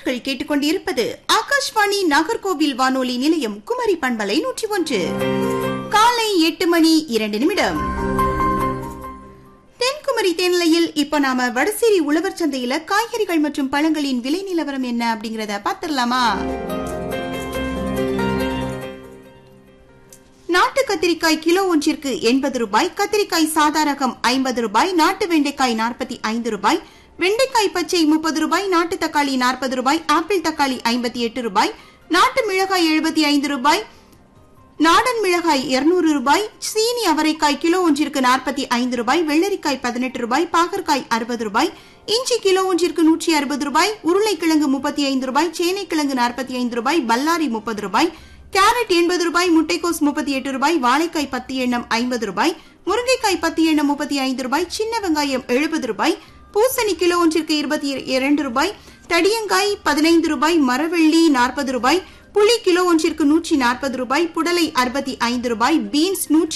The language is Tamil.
நேயர்கள் கேட்டுக்கொண்டிருப்பது ஆகாஷ்வாணி நாகர்கோவில் வானொலி நிலையம் குமரி பண்பலை நூற்றி ஒன்று காலை எட்டு மணி இரண்டு நிமிடம் தென்குமரி தேனிலையில் இப்ப நாம வடசேரி உழவர் சந்தையில காய்கறிகள் மற்றும் பழங்களின் விலை நிலவரம் என்ன அப்படிங்கறத பாத்திரலாமா நாட்டு கத்திரிக்காய் கிலோ ஒன்றிற்கு எண்பது ரூபாய் கத்திரிக்காய் சாதாரகம் ஐம்பது ரூபாய் நாட்டு வெண்டைக்காய் நாற்பத்தி ஐந்து ரூபாய் வெண்டைக்காய் பச்சை முப்பது ரூபாய் நாட்டு தக்காளி நாற்பது ரூபாய் ஆப்பிள் தக்காளி ஐம்பத்தி எட்டு ரூபாய் நாட்டு மிளகாய் எழுபத்தி ஐந்து ரூபாய் நாடன் மிளகாய் இருநூறு ரூபாய் சீனி அவரைக்காய் கிலோ ஒன்றிற்கு நாற்பத்தி ஐந்து ரூபாய் வெள்ளரிக்காய் பதினெட்டு ரூபாய் பாகற்காய் அறுபது ரூபாய் இஞ்சி கிலோ ஒன்றிற்கு நூற்றி அறுபது ரூபாய் உருளைக்கிழங்கு முப்பத்தி ஐந்து ரூபாய் சேனைக்கிழங்கு நாற்பத்தி ஐந்து ரூபாய் பல்லாரி முப்பது ரூபாய் கேரட் எண்பது ரூபாய் முட்டைக்கோஸ் முப்பத்தி எட்டு ரூபாய் வாழைக்காய் பத்து எண்ணம் ஐம்பது ரூபாய் முருங்கைக்காய் பத்து எண்ணம் முப்பத்தி ஐந்து ரூபாய் சின்ன வெங்காயம் எழுபது ரூபாய் பூசணி கிலோ ஒன்றிற்கு இருபத்தி இரண்டு ரூபாய் தடியங்காய் பதினைந்து ரூபாய் மரவெள்ளி நாற்பது ரூபாய் புளி கிலோ ஒன்றிற்கு நூற்றி நாற்பது ரூபாய் புடலை அறுபத்தி ஐந்து ரூபாய் பீன்ஸ் நூற்றி